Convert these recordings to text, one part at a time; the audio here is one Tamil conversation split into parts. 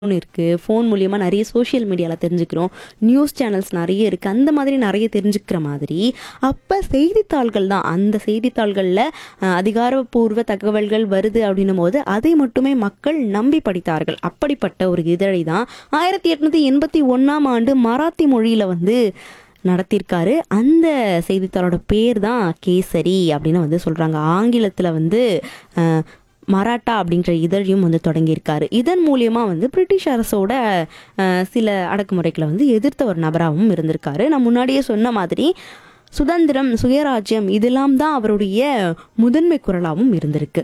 ஃபோன் இருக்குது ஃபோன் மூலியமாக நிறைய சோஷியல் மீடியாவில் தெரிஞ்சுக்கிறோம் நியூஸ் சேனல்ஸ் நிறைய இருக்குது அந்த மாதிரி நிறைய தெரிஞ்சுக்கிற மாதிரி அப்போ செய்தித்தாள்கள் தான் அந்த செய்தித்தாள்களில் அஹ், அதிகாரப்பூர்வ தகவல்கள் வருது அப்படின்னும் போது அதை மட்டுமே மக்கள் நம்பி படித்தார்கள் அப்படிப்பட்ட ஒரு இதழை தான் ஆயிரத்தி எட்நூற்றி எண்பத்தி ஒன்றாம் ஆண்டு மராத்தி மொழியில் வந்து நடத்தியிருக்காரு அந்த செய்தித்தாளோட பேர் தான் கேசரி அப்படின்னு வந்து சொல்கிறாங்க ஆங்கிலத்தில் வந்து அஹ், மராட்டா அப்படின்ற இதழையும் வந்து தொடங்கியிருக்காரு இதன் மூலியமாக வந்து பிரிட்டிஷ் அரசோட அஹ், சில அடக்குமுறைகளை வந்து எதிர்த்த ஒரு நபராகவும் இருந்திருக்காரு நான் முன்னாடியே சொன்ன மாதிரி சுதந்திரம் சுயராஜ்யம் இதெல்லாம் தான் அவருடைய முதன்மை குரலாகவும் இருந்திருக்கு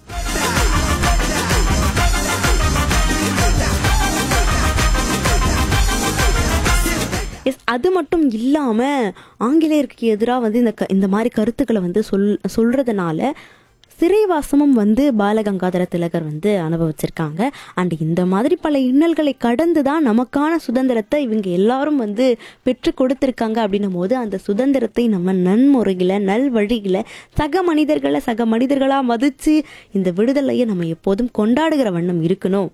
எஸ் அது மட்டும் இல்லாமல் ஆங்கிலேயருக்கு எதிராக வந்து இந்த க இந்த மாதிரி கருத்துக்களை வந்து சொல் சொல்கிறதுனால சிறைவாசமும் வந்து பாலகங்காதர திலகர் வந்து அனுபவிச்சிருக்காங்க அண்ட் இந்த மாதிரி பல இன்னல்களை கடந்து தான் நமக்கான சுதந்திரத்தை இவங்க எல்லாரும் வந்து பெற்று கொடுத்துருக்காங்க அப்படின்னும் போது அந்த சுதந்திரத்தை நம்ம நன்முறையில் நல்வழியில் சக மனிதர்களை சக மனிதர்களாக மதித்து இந்த விடுதலையை நம்ம எப்போதும் கொண்டாடுகிற வண்ணம் இருக்கணும்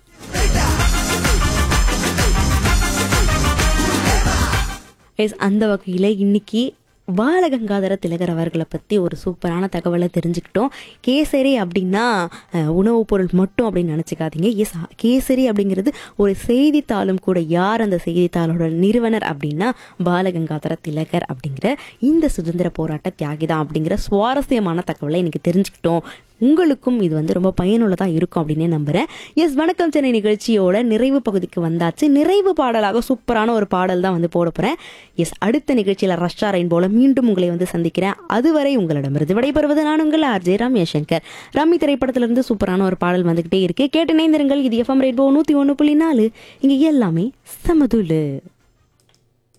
எஸ் அந்த வகையில் இன்னைக்கு பாலகங்காதர திலகர் அவர்களை பற்றி ஒரு சூப்பரான தகவலை தெரிஞ்சுக்கிட்டோம் கேசரி அப்படின்னா அஹ், உணவுப் பொருள் மட்டும் அப்படின்னு நினச்சிக்காதீங்க எஸ் கேசரி அப்படிங்கிறது ஒரு செய்தித்தாளும் கூட யார் அந்த செய்தித்தாளோட நிறுவனர் அப்படின்னா பாலகங்காதர திலகர் அப்படிங்கிற இந்த சுதந்திர போராட்ட தியாகி தான் அப்படிங்கிற சுவாரஸ்யமான தகவலை இன்னைக்கு தெரிஞ்சுக்கிட்டோம் உங்களுக்கும் இது வந்து ரொம்ப பயனுள்ளதாக இருக்கும் அப்படின்னே நம்புகிறேன் எஸ் வணக்கம் சென்னை நிகழ்ச்சியோட நிறைவு பகுதிக்கு வந்தாச்சு நிறைவு பாடலாக சூப்பரான ஒரு பாடல் தான் வந்து போட போகிறேன் எஸ் அடுத்த நிகழ்ச்சியில் ரஷ்ஷா ரெயின் போல மீண்டும் உங்களை வந்து சந்திக்கிறேன் அதுவரை உங்களிடமிருந்து விடைபெறுவது நான் உங்கள் ஆர்ஜே ரம்யா சங்கர் ரம்மி திரைப்படத்திலிருந்து சூப்பரான ஒரு பாடல் வந்துகிட்டே இருக்கு கேட்டு இணைந்திருங்கள் இது எஃப்எம் ரெயின்போ நூற்றி ஒன்று புள்ளி நாலு இங்கே எல்லாமே சமதுலு